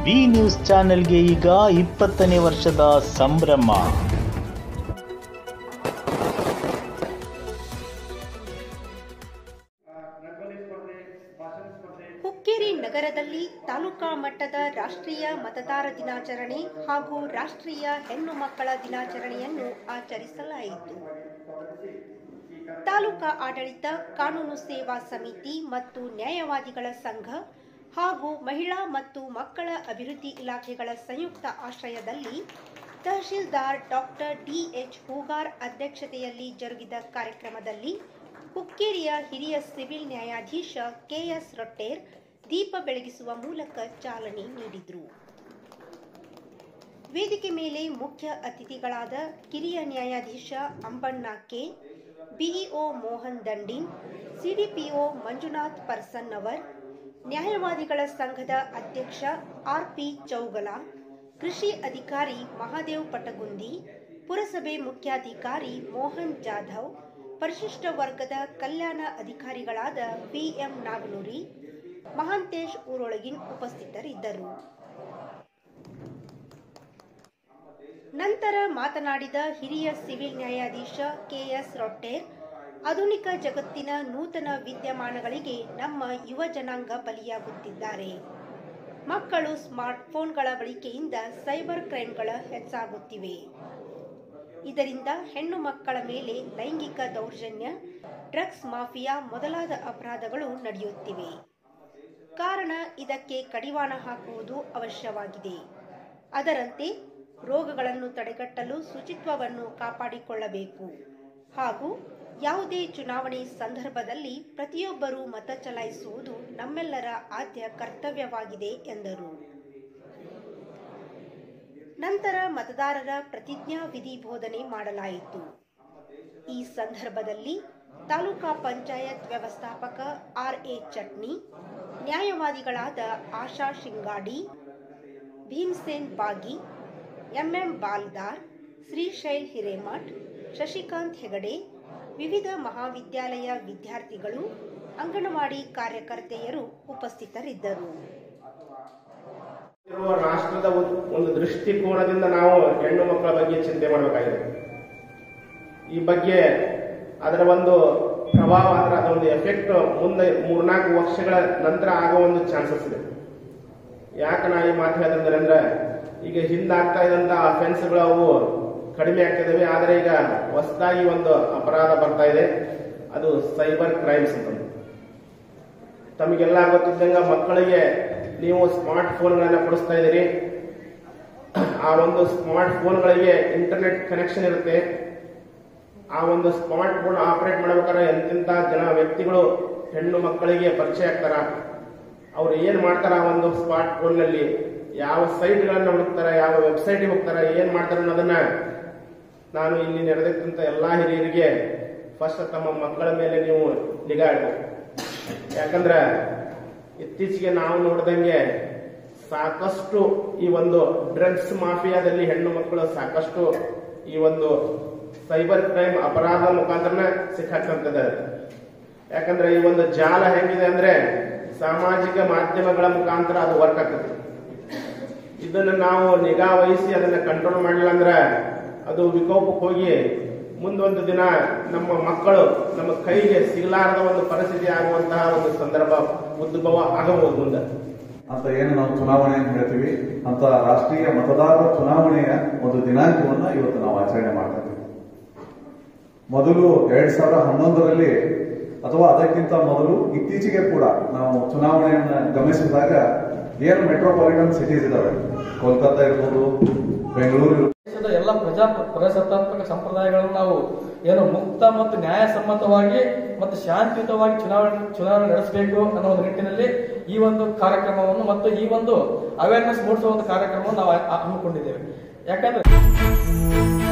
B news ಚಾನೆಲ್ಗೆ ಈಗ ಇಪ್ಪತ್ತನೇ ವರ್ಷದ ಸಂಭ್ರಮ ಹುಕ್ಕೇರಿ ನಗರದಲ್ಲಿ ತಾಲೂಕಾ ಮಟ್ಟದ ರಾಷ್ಟ್ರೀಯ ಮತದಾರ ದಿನಾಚರಣೆ ಹಾಗೂ ರಾಷ್ಟ್ರೀಯ ಹೆಣ್ಣು ಮಕ್ಕಳ ದಿನಾಚರಣೆಯನ್ನು ಆಚರಿಸಲಾಯಿತು ತಾಲೂಕಾ ಆಡಳಿತ ಕಾನೂನು ಸೇವಾ ಸಮಿತಿ ಮತ್ತು ನ್ಯಾಯವಾದಿಗಳ ಸಂಘ ಹಾಗೂ ಮಹಿಳಾ ಮತ್ತು ಮಕ್ಕಳ ಅಭಿವೃದ್ಧಿ ಇಲಾಖೆಗಳ ಸಂಯುಕ್ತ ಆಶ್ರಯದಲ್ಲಿ ತಹಶೀಲ್ದಾರ್ ಡಾಕ್ಟರ್ ಡಿಎಚ್ ಹೂಗಾರ್ ಅಧ್ಯಕ್ಷತೆಯಲ್ಲಿ ಜರುಗಿದ ಕಾರ್ಯಕ್ರಮದಲ್ಲಿ ಹುಕ್ಕೇರಿಯ ಹಿರಿಯ ಸಿವಿಲ್ ನ್ಯಾಯಾಧೀಶ ಕೆಎಸ್ ರೊಟ್ಟೇರ್ ದೀಪ ಬೆಳಗಿಸುವ ಮೂಲಕ ಚಾಲನೆ ನೀಡಿದರು ವೇದಿಕೆ ಮೇಲೆ ಮುಖ್ಯ ಅತಿಥಿಗಳಾದ ಕಿರಿಯ ನ್ಯಾಯಾಧೀಶ Ambanna K BEO Mohan Dandin CDPO Manjunath Parasannavar ನ್ಯಾಯವಾದಿಗಳ ಸಂಘದ ಅಧ್ಯಕ್ಷ ಆರ್ಪಿ ಚೌಗಲ ಕೃಷಿ ಅಧಿಕಾರಿ ಮಹಾದೇವ್ ಪಟಗುಂದಿ ಪುರಸಭೆ ಮುಖ್ಯಾಧಿಕಾರಿ ಮೋಹನ್ ಜಾಧವ್ ಪರಿಶಿಷ್ಟ ವರ್ಗದ ಕಲ್ಯಾಣ ಅಧಿಕಾರಿಗಳಾದ ಬಿಎಂ ನಾಗನೂರಿ ಮಹಾಂತೇಶ್ ಊರೊಳಗಿನ್ ಉಪಸ್ಥಿತರಿದ್ದರು ನಂತರ ಮಾತನಾಡಿದ ಹಿರಿಯ ಸಿವಿಲ್ ನ್ಯಾಯಾಧೀಶ ಕೆಎಸ್ ರೊಟ್ಟೇರ್ ಆಧುನಿಕ ಜಗತ್ತಿನ ನೂತನ ವಿದ್ಯಮಾನಗಳಿಗೆ ನಮ್ಮ ಯುವ ಜನಾಂಗ ಬಲಿಯಾಗುತ್ತಿದ್ದಾರೆ ಮಕ್ಕಳು ಸ್ಮಾರ್ಟ್ಫೋನ್ಗಳ ಬಳಕೆಯಿಂದ ಸೈಬರ್ ಕ್ರೈಮ್ಗಳ ಹೆಚ್ಚಾಗುತ್ತಿವೆ ಇದರಿಂದ ಹೆಣ್ಣು ಮಕ್ಕಳ ಮೇಲೆ ಲೈಂಗಿಕ ದೌರ್ಜನ್ಯ ಡ್ರಗ್ಸ್ ಮಾಫಿಯಾ ಮೊದಲಾದ ಅಪರಾಧಗಳು ನಡೆಯುತ್ತಿವೆ ಕಾರಣ ಇದಕ್ಕೆ ಕಡಿವಾಣ ಹಾಕುವುದು ಅವಶ್ಯವಾಗಿದೆ ಅದರಂತೆ ರೋಗಗಳನ್ನು ತಡೆಗಟ್ಟಲು ಶುಚಿತ್ವವನ್ನು ಕಾಪಾಡಿಕೊಳ್ಳಬೇಕು ಹಾಗೂ ಯಾವುದೇ ಚುನಾವಣೆ ಸಂದರ್ಭದಲ್ಲಿ ಪ್ರತಿಯೊಬ್ಬರೂ ಮತ ಚಲಾಯಿಸುವುದು ನಮ್ಮೆಲ್ಲರ ಆದ್ಯ ಕರ್ತವ್ಯವಾಗಿದೆ ಎಂದರು ನಂತರ ಮತದಾರರ ಪ್ರತಿಜ್ಞಾ ವಿಧಿ ಬೋಧನೆ ಮಾಡಲಾಯಿತು ಈ ಸಂದರ್ಭದಲ್ಲಿ ತಾಲೂಕಾ ಪಂಚಾಯತ್ ವ್ಯವಸ್ಥಾಪಕ ಆರ್ ಎ ಚಟ್ನಿ ನ್ಯಾಯವಾದಿಗಳಾದ ಆಶಾ ಶಿಂಗಾಡಿ ಭೀಮ್ಸೇನ್ ಬಾಗಿ ಎಂಎಂ ಬಾಲ್ದಾರ್ ಶ್ರೀಶೈಲ್ ಹಿರೇಮಠ್ ಶಶಿಕಾಂತ್ ಹೆಗಡೆ ವಿವಿಧ ಮಹಾವಿದ್ಯಾಲಯ ವಿದ್ಯಾರ್ಥಿಗಳು ಅಂಗನವಾಡಿ ಕಾರ್ಯಕರ್ತೆಯರು ಉಪಸ್ಥಿತರಿದ್ದರು ಇರುವ ರಾಷ್ಟ್ರದ ಒಂದು- ಒಂದು ದೃಷ್ಟಿಕೋನದಿಂದ ನಾವು ಹೆಣ್ಣು ಮಕ್ಕಳ ಬಗ್ಗೆ ಚಿಂತೆ ಮಾಡಬೇಕಾಗಿದೆ ಈ ಬಗ್ಗೆ ಅದರ ಒಂದು ಪ್ರಭಾವ ಅಂದ್ರೆ ಅದರ ಒಂದು ಎಫೆಕ್ಟ್ ಮುಂದೆ ಮೂರ್ನಾಲ್ಕು ವರ್ಷಗಳ ನಂತರ ಆಗೋ ಒಂದು ಚಾನ್ಸಸ್ ಇದೆ ಯಾಕೆ ನಾ ಈ ಮಾತು ಹೇಳಿದ್ರೆ ಅಂದ್ರೆ ಈಗ ಹಿಂದಾಗ್ತಾ ಇದ್ದಂತ ಅಫೆನ್ಸ್ಗಳು ಅವು ಕಡಿಮೆ ಆಗ್ತಿದಾವೆ ಆದರೆ ಈಗ ಹೊಸದಾಗಿ ಒಂದು ಅಪರಾಧ ಬರ್ತಾ ಇದೆ ಅದು ಸೈಬರ್ ಕ್ರೈಮ್ಸ್ ಅಂತ ತಮಗೆಲ್ಲ ಗೊತ್ತಿದ್ದಂಗ ಮಕ್ಕಳಿಗೆ ನೀವು ಸ್ಮಾರ್ಟ್ ಫೋನ್ಗಳನ್ನ ಕೊಡಿಸ್ತಾ ಇದ್ದೀರಿ ಆ ಒಂದು ಸ್ಮಾರ್ಟ್ ಫೋನ್ಗಳಿಗೆ ಇಂಟರ್ನೆಟ್ ಕನೆಕ್ಷನ್ ಇರುತ್ತೆ ಆ ಒಂದು ಸ್ಮಾರ್ಟ್ ಫೋನ್ ಆಪರೇಟ್ ಮಾಡ್ಬೇಕಾದ್ರೆ ಎಂತೆಂತ ಜನ ವ್ಯಕ್ತಿಗಳು ಹೆಣ್ಣು ಮಕ್ಕಳಿಗೆ ಪರಿಚಯ ಆಗ್ತಾರ ಅವ್ರು ಏನ್ ಮಾಡ್ತಾರ ಆ ಒಂದು ಸ್ಮಾರ್ಟ್ ಫೋನ್ ನಲ್ಲಿ ಯಾವ ಸೈಟ್ಗಳನ್ನ ಹುಡುಕ್ತಾರ ಯಾವ ವೆಬ್ಸೈಟ್ ಹೋಗ್ತಾರ ಏನ್ ಮಾಡ್ತಾರ ಅನ್ನೋದನ್ನ ನಾನು ಇಲ್ಲಿ ನಡೆದಿರ್ತಂತ ಎಲ್ಲಾ ಹಿರಿಯರಿಗೆ ಫಸ್ಟ್ ತಮ್ಮ ಮಕ್ಕಳ ಮೇಲೆ ನೀವು ನಿಗಾ ಇಡಬೇಕು ಯಾಕಂದ್ರೆ ಇತ್ತೀಚೆಗೆ ನಾವು ನೋಡ್ದಂಗೆ ಸಾಕಷ್ಟು ಈ ಒಂದು ಡ್ರಗ್ಸ್ ಮಾಫಿಯಾದಲ್ಲಿ ಹೆಣ್ಣು ಮಕ್ಕಳು ಸಾಕಷ್ಟು ಈ ಒಂದು ಸೈಬರ್ ಕ್ರೈಮ್ ಅಪರಾಧ ಮುಖಾಂತರನ ಸಿಕ್ಕಾಕೊಂತಿದ್ದಾರೆ ಯಾಕಂದ್ರೆ ಈ ಒಂದು ಜಾಲ ಹೆಂಗಿದೆ ಅಂದ್ರೆ ಸಾಮಾಜಿಕ ಮಾಧ್ಯಮಗಳ ಮುಖಾಂತರ ಅದು ವರ್ಕ್ ಆಗ್ತದೆ ಇದನ್ನ ನಾವು ನಿಗಾ ವಹಿಸಿ ಅದನ್ನ ಕಂಟ್ರೋಲ್ ಮಾಡಲಿಲ್ಲ ಅಂದ್ರೆ ಅದು ವಿಕೋಪಕ್ಕೆ ಹೋಗಿ ಮುಂದೊಂದು ದಿನ ನಮ್ಮ ಮಕ್ಕಳು ನಮ್ಮ ಕೈಗೆ ಸಿಗಲಾರದ ಒಂದು ಪರಿಸ್ಥಿತಿ ಆಗುವಂತಹ ಒಂದು ಸಂದರ್ಭ ಉದ್ಭವ ಆಗಬಹುದು ಮುಂದೆ ಅಂತ ಏನು ನಾವು ಚುನಾವಣೆ ಅಂತ ಹೇಳ್ತೀವಿ ಅಂತ ರಾಷ್ಟ್ರೀಯ ಮತದಾರರ ಚುನಾವಣೆಯ ಒಂದು ದಿನಾಂಕವನ್ನ ಇವತ್ತು ನಾವು ಆಚರಣೆ ಮಾಡ್ತಾ ಇದ್ದೀವಿ ಮೊದಲು ಎರಡ್ ಸಾವಿರದ ಹನ್ನೊಂದರಲ್ಲಿ ಅಥವಾ ಅದಕ್ಕಿಂತ ಮೊದಲು ಇತ್ತೀಚೆಗೆ ಕೂಡ ನಾವು ಚುನಾವಣೆಯನ್ನ ಗಮನಿಸಿದಾಗ ಏನು ಮೆಟ್ರೋಪಾಲಿಟನ್ ಸಿಟೀಸ್ ಇದಾವೆ ಕೋಲ್ಕತ್ತಾ ಇರ್ಬೋದು ಬೆಂಗಳೂರು ಇರ್ಬೋದು, ದೇಶದ ಎಲ್ಲ ಪ್ರಜಾ ಪ್ರಜಾಸತ್ತಾತ್ಮಕ ಸಂಪ್ರದಾಯಗಳನ್ನು ನಾವು ಏನು ಮುಕ್ತ ಮತ್ತು ನ್ಯಾಯಸಮ್ಮತವಾಗಿ ಮತ್ತು ಶಾಂತಿಯುತವಾಗಿ ಚುನಾವಣೆ ಚುನಾವಣೆ ನಡೆಸಬೇಕು ಅನ್ನೋ ಒಂದು ನಿಟ್ಟಿನಲ್ಲಿ ಈ ಒಂದು ಕಾರ್ಯಕ್ರಮವನ್ನು ಮತ್ತು ಈ ಒಂದು ಅವೇರ್ನೆಸ್ ಮೂಡಿಸುವ ಒಂದು ಕಾರ್ಯಕ್ರಮವನ್ನು ನಾವು ಆ- ಹಮ್ಮಿಕೊಂಡಿದ್ದೇವೆ ಯಾಕಂದ್ರೆ